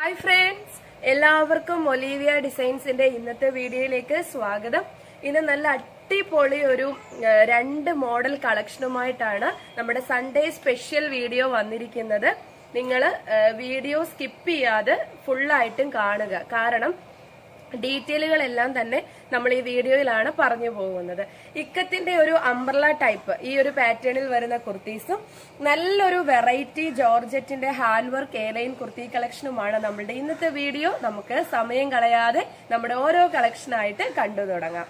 Hi friends എല്ലാവർക്കും ഒലീവിയ ഡിസൈൻസിന്റെ ഇന്നത്തെ വീഡിയോയിലേക്ക് സ്വാഗതം ഇന്ന് നല്ല അടിപൊളി ഒരു ആ, രണ്ട് മോഡൽ കളക്ഷനുമായിട്ടാണ് നമ്മുടെ സൺഡേ സ്പെഷ്യൽ വീഡിയോ വന്നിരിക്കുന്നത് നിങ്ങൾ വീഡിയോ സ്കിപ്പ് ചെയ്യാതെ ഫുള്ളായിട്ടും കാണുക കാരണം ഡീറ്റെയിലുകളെല്ലാം തന്നെ നമ്മൾ ഈ വീഡിയോയിലാണ് പറഞ്ഞു പോകുന്നത് ഇക്കത്തിന്റെ ഒരു അംബ്രല ടൈപ്പ് ഈ ഒരു പാറ്റേണിൽ വരുന്ന കുർത്തീസും നല്ലൊരു വെറൈറ്റി ജോർജറ്റിന്റെ ഹാൻഡ് വർക്ക് എയർലൈൻ കുർത്തി കളക്ഷനുമാണ് നമ്മളുടെ ഇന്നത്തെ വീഡിയോ നമുക്ക് സമയം കളയാതെ നമ്മുടെ ഓരോ കളക്ഷനായിട്ട് കണ്ടു തുടങ്ങാം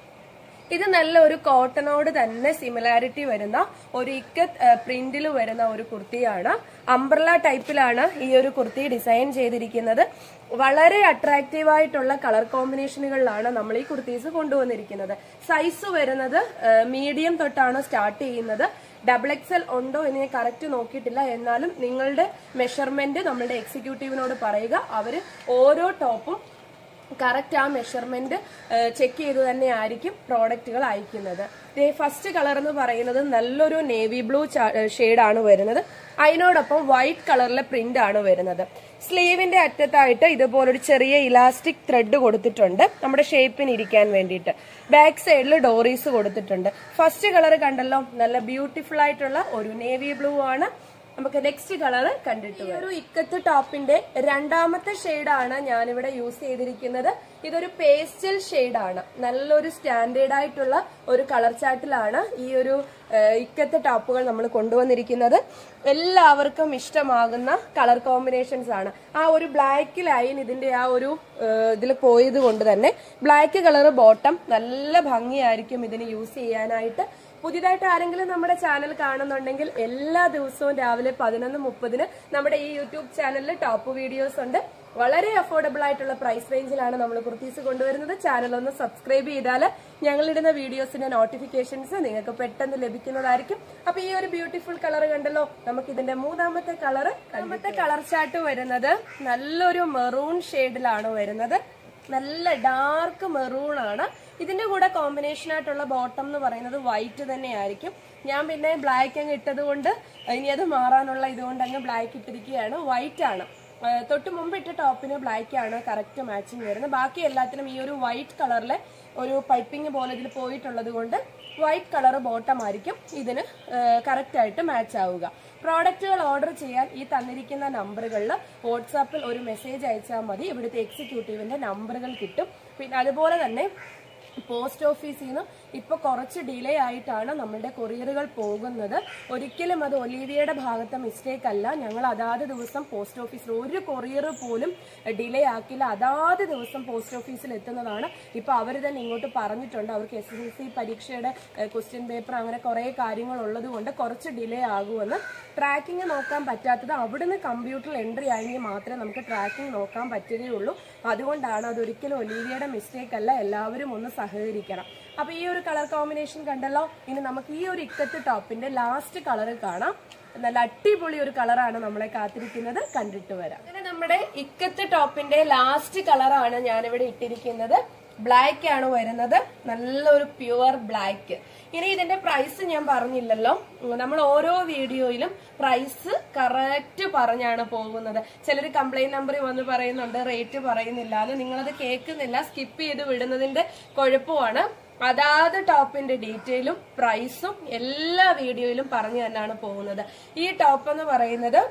ഇത് നല്ല ഒരു കോട്ടനോട് തന്നെ സിമിലാരിറ്റി വരുന്ന ഒരു ഇക്കത്ത് പ്രിന്റിൽ വരുന്ന ഒരു കുർത്തിയാണ് അംബ്രല ടൈപ്പിലാണ് ഈ ഒരു കുർത്തി ഡിസൈൻ ചെയ്തിരിക്കുന്നത് വളരെ അട്രാക്റ്റീവ് ആയിട്ടുള്ള കളർ കോമ്പിനേഷനുകളിലാണ് നമ്മൾ ഈ കുർത്തീസ് കൊണ്ടുവന്നിരിക്കുന്നത് സൈസ് വരുന്നത് മീഡിയം തൊട്ടാണ് സ്റ്റാർട്ട് ചെയ്യുന്നത് ഡബിൾ എക്സൽ ഉണ്ടോ എന്ന് ഞാൻ കറക്റ്റ് നോക്കിയിട്ടില്ല എന്നാലും നിങ്ങളുടെ മെഷർമെന്റ് നമ്മളുടെ എക്സിക്യൂട്ടീവിനോട് പറയുക അവര് ഓരോ ടോപ്പും കറക്റ്റ് ആ മെഷർമെന്റ് ചെക്ക് ചെയ്ത് തന്നെ ആയിരിക്കും പ്രോഡക്റ്റുകൾ അയക്കുന്നത് ഫസ്റ്റ് കളർ എന്ന് പറയുന്നത് നല്ലൊരു നേവി ബ്ലൂ ആണ് വരുന്നത് അതിനോടൊപ്പം വൈറ്റ് കളറിലെ പ്രിന്റ് ആണ് വരുന്നത് സ്ലീവിന്റെ അറ്റത്തായിട്ട് ഇതുപോലൊരു ചെറിയ ഇലാസ്റ്റിക് ത്രെഡ് കൊടുത്തിട്ടുണ്ട് നമ്മുടെ ഷേപ്പിന് ഇരിക്കാൻ വേണ്ടിയിട്ട് ബാക്ക് സൈഡിൽ ഡോറീസ് കൊടുത്തിട്ടുണ്ട് ഫസ്റ്റ് കളർ കണ്ടല്ലോ നല്ല ബ്യൂട്ടിഫുൾ ആയിട്ടുള്ള ഒരു നേവി ബ്ലൂ ആണ് നമുക്ക് നെക്സ്റ്റ് കളർ കണ്ടിട്ട് വരാം. ഒരു ഇക്കത്ത് ടോപ്പിന്റെ രണ്ടാമത്തെ ഷെയ്ഡാണ് ഞാനിവിടെ യൂസ് ചെയ്തിരിക്കുന്നത് ഇതൊരു പേസ്റ്റൽ ഷെയ്ഡാണ് നല്ലൊരു സ്റ്റാൻഡേർഡ് ആയിട്ടുള്ള ഒരു കളർ ചാർട്ടിലാണ് ഈ ഒരു ഏഹ്, ഇക്കത്ത് ടോപ്പുകൾ നമ്മൾ കൊണ്ടുവന്നിരിക്കുന്നത് എല്ലാവർക്കും ഇഷ്ടമാകുന്ന കളർ കോമ്പിനേഷൻസ് ആണ് ആ ഒരു ബ്ലാക്ക് ലൈൻ ഇതിന്റെ ആ ഒരു ഇതിൽ പോയത് കൊണ്ട് തന്നെ ബ്ലാക്ക് കളർ ബോട്ടം നല്ല ഭംഗിയായിരിക്കും ഇതിന് യൂസ് ചെയ്യാനായിട്ട് പുതിയതായിട്ട് ആരെങ്കിലും നമ്മുടെ ചാനൽ കാണുന്നുണ്ടെങ്കിൽ എല്ലാ ദിവസവും രാവിലെ പതിനൊന്ന് മുപ്പതിന് നമ്മുടെ ഈ യൂട്യൂബ് ചാനലിൽ ടോപ്പ് വീഡിയോസ് ഉണ്ട് വളരെ അഫോർഡബിൾ ആയിട്ടുള്ള പ്രൈസ് റേഞ്ചിലാണ് നമ്മൾ കുർത്തീസ് കൊണ്ടുവരുന്നത് ചാനൽ ഒന്ന് സബ്സ്ക്രൈബ് ചെയ്താൽ ഞങ്ങളിടുന്ന വീഡിയോസിന്റെ നോട്ടിഫിക്കേഷൻസ് നിങ്ങൾക്ക് പെട്ടെന്ന് ലഭിക്കുന്നതായിരിക്കും അപ്പൊ ഈ ഒരു ബ്യൂട്ടിഫുൾ കളർ കണ്ടല്ലോ നമുക്ക് ഇതിന്റെ മൂന്നാമത്തെ കളർ മൂന്നാമത്തെ കളർ ചാർട്ട് വരുന്നത് നല്ലൊരു മെറൂൺ ഷെയ്ഡിലാണ് വരുന്നത് നല്ല ഡാർക്ക് മെറൂൺ ആണ് ഇതിന്റെ കൂടെ കോമ്പിനേഷൻ ആയിട്ടുള്ള ബോട്ടം എന്ന് പറയുന്നത് വൈറ്റ് തന്നെയായിരിക്കും ഞാൻ പിന്നെ ബ്ലാക്ക് അങ്ങ് ഇട്ടത് കൊണ്ട് ഇനി അത് മാറാനുള്ള ഇതുകൊണ്ട് അങ്ങ് ബ്ലാക്ക് ഇട്ടിരിക്കുകയാണ് വൈറ്റ് ആണ് ആ, തൊട്ട് മുമ്പ് ഇട്ട ടോപ്പിന് ബ്ലാക്ക് ആണ് കറക്റ്റ് മാച്ചിങ് വരുന്നത് ബാക്കി എല്ലാത്തിനും ഈ ഒരു വൈറ്റ് കളറിലെ ഒരു പൈപ്പിംഗ് പോലെ ഇതിൽ പോയിട്ടുള്ളത് കൊണ്ട് വൈറ്റ് കളർ ബോട്ടം ആയിരിക്കും ഇതിന് കറക്റ്റ് ആയിട്ട് മാച്ച് ആവുക പ്രോഡക്റ്റുകൾ ഓർഡർ ചെയ്യാൻ ഈ തന്നിരിക്കുന്ന നമ്പറുകളിൽ വാട്സാപ്പിൽ ഒരു മെസ്സേജ് അയച്ചാൽ മതി ഇവിടുത്തെ എക്സിക്യൂട്ടീവിന്റെ നമ്പറുകൾ കിട്ടും പിന്നെ അതുപോലെ തന്നെ പോസ്റ്റ് ഓഫീസിൽ നിന്ന് ഇപ്പൊ കുറച്ച് ഡിലേ ആയിട്ടാണ് നമ്മളുടെ കൊറിയറുകൾ പോകുന്നത് ഒരിക്കലും അത് ഒലീവിയയുടെ ഭാഗത്തെ മിസ്റ്റേക്ക് അല്ല ഞങ്ങൾ അതാത് ദിവസം പോസ്റ്റ് ഓഫീസിൽ ഒരു കൊറിയർ പോലും ഡിലേ ആക്കില്ല അതാത് ദിവസം പോസ്റ്റ് ഓഫീസിൽ എത്തുന്നതാണ് ഇപ്പൊ അവർ തന്നെ ഇങ്ങോട്ട് പറഞ്ഞിട്ടുണ്ട് അവർക്ക് എസ് എസ് എൽ സി പരീക്ഷയുടെ ക്വസ്റ്റ്യൻ പേപ്പർ അങ്ങനെ കുറെ കാര്യങ്ങൾ ഉള്ളത് കൊണ്ട് കുറച്ച് ഡിലേ ആകുമെന്ന് ട്രാക്കിംഗ് നോക്കാൻ പറ്റാത്തത് അവിടുന്ന് കമ്പ്യൂട്ടറിൽ എൻട്രി ആയെങ്കിൽ മാത്രമേ നമുക്ക് ട്രാക്കിംഗ് നോക്കാൻ പറ്റുകയുള്ളൂ അതുകൊണ്ടാണ് അതൊരിക്കലും ഒലീവിയയുടെ മിസ്റ്റേക്ക് അല്ല എല്ലാവരും ഒന്ന് സഹകരിക്കണം അപ്പൊ ഈ ഒരു കളർ കോമ്പിനേഷൻ കണ്ടല്ലോ ഇനി നമുക്ക് ഈ ഒരു ഇക്കത്ത് ടോപ്പിന്റെ ലാസ്റ്റ് കളർ കാണാം നല്ല അടിപൊളി ഒരു കളറാണ് നമ്മളെ കാത്തിരിക്കുന്നത് കണ്ടിട്ട് വരാം അങ്ങനെ നമ്മുടെ ഇക്കത്ത് ടോപ്പിന്റെ ലാസ്റ്റ് കളറാണ് ഞാനിവിടെ ഇട്ടിരിക്കുന്നത് ബ്ലാക്ക് ആണ് വരുന്നത് നല്ലൊരു പ്യുവർ ബ്ലാക്ക് ഇനി ഇതിന്റെ പ്രൈസ് ഞാൻ പറഞ്ഞില്ലല്ലോ ഉം, നമ്മൾ ഓരോ വീഡിയോയിലും പ്രൈസ് കറക്റ്റ് പറഞ്ഞാണ് പോകുന്നത് ചിലർ കംപ്ലൈന്റ് നമ്പറിൽ വന്ന് പറയുന്നുണ്ട് റേറ്റ് പറയുന്നില്ല അത് നിങ്ങളത് കേൾക്കുന്നില്ല സ്കിപ്പ് ചെയ്ത് വിടുന്നതിന്റെ കുഴപ്പമാണ് അതാത് ടോപ്പിന്റെ ഡീറ്റെയിലും പ്രൈസും എല്ലാ വീഡിയോയിലും പറഞ്ഞു തന്നെയാണ് പോകുന്നത് ഈ ടോപ്പ് എന്ന് പറയുന്നത്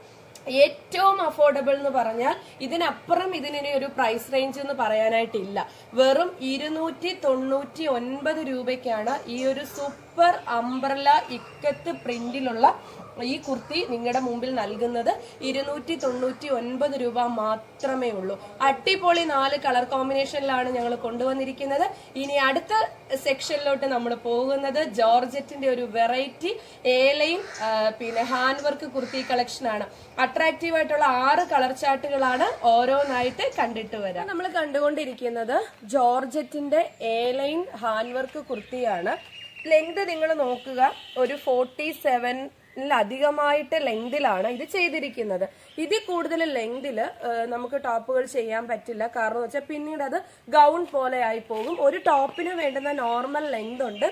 ഏറ്റവും അഫോർഡബിൾ എന്ന് പറഞ്ഞാൽ ഇതിനപ്പുറം ഇതിനി ഒരു പ്രൈസ് റേഞ്ച് എന്ന് പറയാനായിട്ടില്ല വെറും ഇരുന്നൂറ്റി തൊണ്ണൂറ്റി ഒൻപത് രൂപയ്ക്കാണ് ഈ ഒരു സൂപ്പർ അംബ്രല ഇക്കത്ത് പ്രിന്റിലുള്ള ഈ കുർത്തി നിങ്ങളുടെ മുമ്പിൽ നൽകുന്നത് ഇരുന്നൂറ്റി തൊണ്ണൂറ്റി ഒൻപത് രൂപ മാത്രമേ ഉള്ളൂ അടിപൊളി നാല് കളർ കോമ്പിനേഷനിലാണ് ഞങ്ങൾ കൊണ്ടുവന്നിരിക്കുന്നത് ഇനി അടുത്ത സെക്ഷനിലോട്ട് നമ്മൾ പോകുന്നത് ജോർജറ്റിന്റെ ഒരു വെറൈറ്റി ഏലയും ആ, പിന്നെ ഹാൻഡ് വർക്ക് കുർത്തി കളക്ഷൻ ആണ് അട്രാക്റ്റീവ് ആയിട്ടുള്ള ആറ് കളർ ചാർട്ടുകളാണ് ഓരോന്നായിട്ട് കണ്ടിട്ട് വരാം നമ്മൾ കണ്ടുകൊണ്ടിരിക്കുന്നത് ജോർജറ്റിന്റെ ഏലൈൻ ഹാൻഡ് വർക്ക് കുർത്തിയാണ് ലെങ്ത് നിങ്ങൾ നോക്കുക ഒരു ഫോർട്ടി സെവൻ അധികമായിട്ട് ലെങ്തിലാണ് ഇത് ചെയ്തിരിക്കുന്നത് ഇതിൽ കൂടുതൽ ലെങ്തിൽ നമുക്ക് ടോപ്പുകൾ ചെയ്യാൻ പറ്റില്ല കാരണം എന്ന് വെച്ചാൽ പിന്നീട് അത് ഗൗൺ പോലെ ആയി പോകും ഒരു ടോപ്പിന് വേണ്ടുന്ന നോർമൽ ലെങ്ത് ഉണ്ട്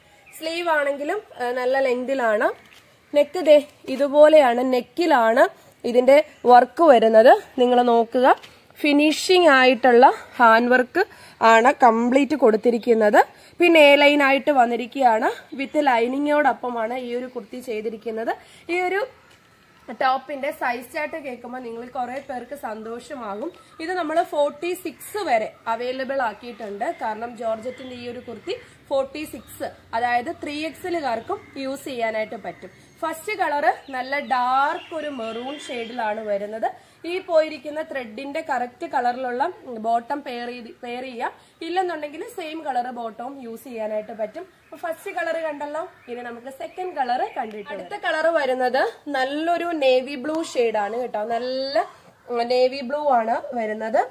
സ്ലീവ് ആണെങ്കിലും ആ, നല്ല ലെങ്തിലാണ് നെക്ക് ദേ ഇതുപോലെയാണ് നെക്കിലാണ് ഇതിന്റെ വർക്ക് വരുന്നത് നിങ്ങൾ നോക്കുക ഫിനിഷിംഗ് ആയിട്ടുള്ള ഹാൻഡ് വർക്ക് ആണ് കംപ്ലീറ്റ് കൊടുത്തിരിക്കുന്നത് പിന്നെ എ ലൈൻ ആയിട്ട് വന്നിരിക്കുകയാണ് വിത്ത് ലൈനിങ്ങോടൊപ്പമാണ് ഈ ഒരു കുർത്തി ചെയ്തിരിക്കുന്നത് ഈ ഒരു ടോപ്പിന്റെ സൈസ് ചാർട്ട് കേൾക്കുമ്പോൾ നിങ്ങൾ കുറെ പേർക്ക് സന്തോഷമാകും ഇത് നമ്മൾ ഫോർട്ടി സിക്സ് വരെ അവൈലബിൾ ആക്കിയിട്ടുണ്ട് കാരണം ജോർജറ്റിന്റെ ഈ ഒരു കുർത്തി ഫോർട്ടി സിക്സ് അതായത് ത്രീ എക്സലുകാർക്കും യൂസ് ചെയ്യാനായിട്ട് പറ്റും ഫസ്റ്റ് കളറ് നല്ല ഡാർക്ക് ഒരു മെറൂൺ ഷെയ്ഡിലാണ് വരുന്നത് ഈ പോയിരിക്കുന്ന ത്രെഡിന്റെ കറക്റ്റ് കളറിലുള്ള ബോട്ടം പെയർ ചെയ്ത് പെയർ ചെയ്യാം ഇല്ലെന്നുണ്ടെങ്കിൽ സെയിം കളർ ബോട്ടവും യൂസ് ചെയ്യാനായിട്ട് പറ്റും ഫസ്റ്റ് കളർ കണ്ടല്ലോ ഇനി നമുക്ക് സെക്കൻഡ് കളർ കണ്ടിട്ട് അടുത്ത കളർ വരുന്നത് നല്ലൊരു നേവി ബ്ലൂ ആണ് കേട്ടോ നല്ല നേവി ബ്ലൂ ആണ് വരുന്നത്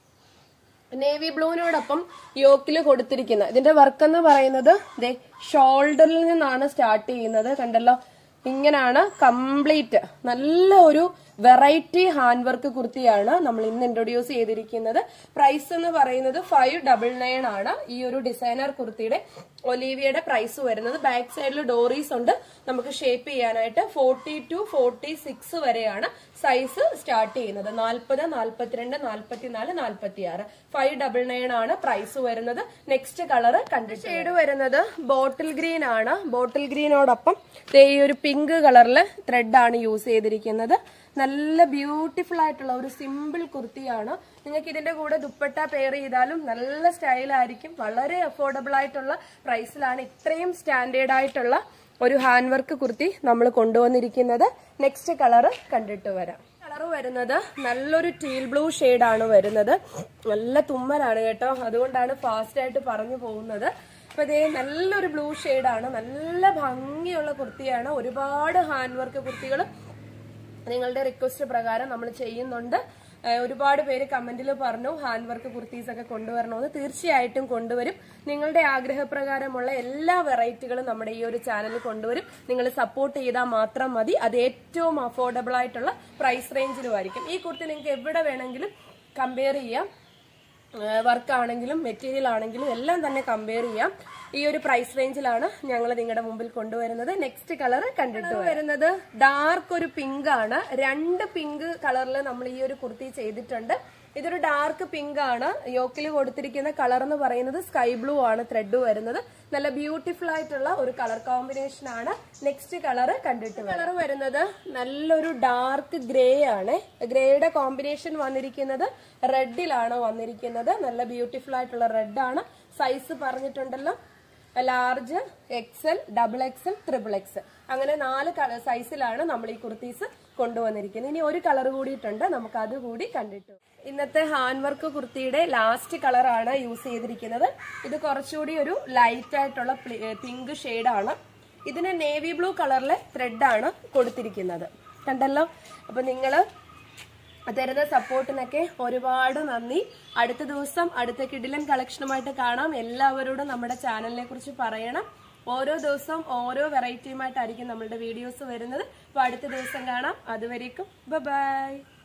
നേവി ബ്ലൂവിനോടൊപ്പം യോക്കിൽ കൊടുത്തിരിക്കുന്ന ഇതിന്റെ വർക്ക് എന്ന് പറയുന്നത് ദേ ഷോൾഡറിൽ നിന്നാണ് സ്റ്റാർട്ട് ചെയ്യുന്നത് കണ്ടല്ലോ ഇങ്ങനാണ് കംപ്ലീറ്റ് നല്ല ഒരു വെറൈറ്റി ഹാൻഡ് വർക്ക് കുർത്തിയാണ് നമ്മൾ ഇന്ന് ഇൻട്രൊഡ്യൂസ് ചെയ്തിരിക്കുന്നത് പ്രൈസ് എന്ന് പറയുന്നത് ഫൈവ് ഡബിൾ നയൻ ആണ് ഈ ഒരു ഡിസൈനർ കുർത്തിയുടെ ഒലീവിയയുടെ പ്രൈസ് വരുന്നത് ബാക്ക് സൈഡിൽ ഡോറീസ് ഉണ്ട് നമുക്ക് ഷേപ്പ് ചെയ്യാനായിട്ട് ഫോർട്ടി ടു ഫോർട്ടി സിക്സ് വരെയാണ് സൈസ് സ്റ്റാർട്ട് ചെയ്യുന്നത് നാൽപ്പത് നാൽപ്പത്തിരണ്ട് നാൽപ്പത്തിനാല് നാൽപ്പത്തി ആറ് ഫൈവ് ഡബിൾ നയൻ ആണ് പ്രൈസ് വരുന്നത് നെക്സ്റ്റ് കളർ കണ്ടിട്ട് ഷെയ്ഡ് വരുന്നത് ബോട്ടിൽ ഗ്രീൻ ആണ് ബോട്ടിൽ ഗ്രീനോടൊപ്പം ദേ ഈ ഒരു പിങ്ക് കളറിലെ ത്രെഡ് ആണ് യൂസ് ചെയ്തിരിക്കുന്നത് നല്ല ബ്യൂട്ടിഫുൾ ആയിട്ടുള്ള ഒരു സിമ്പിൾ കുർത്തിയാണ് നിങ്ങൾക്ക് ഇതിന്റെ കൂടെ ദുപ്പട്ട പെയർ ചെയ്താലും നല്ല സ്റ്റൈലായിരിക്കും വളരെ അഫോർഡബിൾ ആയിട്ടുള്ള പ്രൈസിലാണ് ഇത്രയും സ്റ്റാൻഡേർഡ് ആയിട്ടുള്ള ഒരു ഹാൻഡ് വർക്ക് കുർത്തി നമ്മൾ കൊണ്ടുവന്നിരിക്കുന്നത് നെക്സ്റ്റ് കളർ കണ്ടിട്ട് വരാം കളർ വരുന്നത് നല്ലൊരു ടീൽ ബ്ലൂ ആണ് വരുന്നത് നല്ല തുമ്മലാണ് കേട്ടോ അതുകൊണ്ടാണ് ഫാസ്റ്റ് ആയിട്ട് പറഞ്ഞു പോകുന്നത് അപ്പൊ ഇതേ നല്ലൊരു ബ്ലൂ ആണ് നല്ല ഭംഗിയുള്ള കുർത്തിയാണ് ഒരുപാട് ഹാൻഡ് വർക്ക് കുർത്തികൾ നിങ്ങളുടെ റിക്വസ്റ്റ് പ്രകാരം നമ്മൾ ചെയ്യുന്നുണ്ട് ഏഹ് ഒരുപാട് പേര് കമന്റിൽ പറഞ്ഞു ഹാൻഡ് വർക്ക് കുർത്തീസ് ഒക്കെ കൊണ്ടുവരണമെന്ന് തീർച്ചയായിട്ടും കൊണ്ടുവരും നിങ്ങളുടെ ആഗ്രഹപ്രകാരമുള്ള എല്ലാ വെറൈറ്റികളും നമ്മുടെ ഈ ഒരു ചാനലിൽ കൊണ്ടുവരും നിങ്ങൾ സപ്പോർട്ട് ചെയ്താൽ മാത്രം മതി അത് ഏറ്റവും അഫോർഡബിൾ ആയിട്ടുള്ള പ്രൈസ് റേഞ്ചിലുമായിരിക്കും ഈ കുർത്തി നിങ്ങൾക്ക് എവിടെ വേണമെങ്കിലും കമ്പയർ ചെയ്യാം വർക്ക് ആണെങ്കിലും മെറ്റീരിയൽ ആണെങ്കിലും എല്ലാം തന്നെ കമ്പയർ ചെയ്യാം ഈ ഒരു പ്രൈസ് റേഞ്ചിലാണ് ഞങ്ങൾ നിങ്ങളുടെ മുമ്പിൽ കൊണ്ടുവരുന്നത് നെക്സ്റ്റ് കളർ കണ്ടിട്ട് വരുന്നത് ഡാർക്ക് ഒരു പിങ്ക് ആണ് രണ്ട് പിങ്ക് കളറിൽ നമ്മൾ ഈ ഒരു കുർത്തി ചെയ്തിട്ടുണ്ട് ഇതൊരു ഡാർക്ക് പിങ്ക് ആണ് യോക്കിൽ കൊടുത്തിരിക്കുന്ന കളർ എന്ന് പറയുന്നത് സ്കൈ ബ്ലൂ ആണ് ത്രെഡ് വരുന്നത് നല്ല ബ്യൂട്ടിഫുൾ ആയിട്ടുള്ള ഒരു കളർ കോമ്പിനേഷൻ ആണ് നെക്സ്റ്റ് കളർ കണ്ടിട്ട് കളർ വരുന്നത് നല്ലൊരു ഡാർക്ക് ഗ്രേ ആണ് ഗ്രേയുടെ കോമ്പിനേഷൻ വന്നിരിക്കുന്നത് റെഡിലാണ് വന്നിരിക്കുന്നത് നല്ല ബ്യൂട്ടിഫുൾ ആയിട്ടുള്ള റെഡ് ആണ് സൈസ് പറഞ്ഞിട്ടുണ്ടല്ലോ large XL double XL triple X അങ്ങനെ നാല് കളർ സൈസിലാണ് നമ്മൾ ഈ കുർത്തീസ് കൊണ്ടുവന്നിരിക്കുന്നത് ഇനി ഒരു കളർ കൂടിയിട്ടുണ്ട് നമുക്ക് അത് കൂടി കണ്ടിട്ടു ഇന്നത്തെ ഹാൻഡ് വർക്ക് കുർത്തിയുടെ ലാസ്റ്റ് കളറാണ് യൂസ് ചെയ്തിരിക്കുന്നത് ഇത് കുറച്ചുകൂടി ഒരു ലൈറ്റ് ആയിട്ടുള്ള പിങ്ക് ആണ് ഇതിന് നേവി ബ്ലൂ കളറിലെ ത്രെഡാണ് കൊടുത്തിരിക്കുന്നത് കണ്ടല്ലോ അപ്പൊ നിങ്ങള് തരുന്ന സപ്പോർട്ടിനൊക്കെ ഒരുപാട് നന്ദി അടുത്ത ദിവസം അടുത്ത കിടിലൻ കളക്ഷനുമായിട്ട് കാണാം എല്ലാവരോടും നമ്മുടെ ചാനലിനെ കുറിച്ച് പറയണം ഓരോ ദിവസവും ഓരോ വെറൈറ്റിയുമായിട്ടായിരിക്കും നമ്മളുടെ വീഡിയോസ് വരുന്നത് അപ്പൊ അടുത്ത ദിവസം കാണാം അതുവരേക്കും ബൈ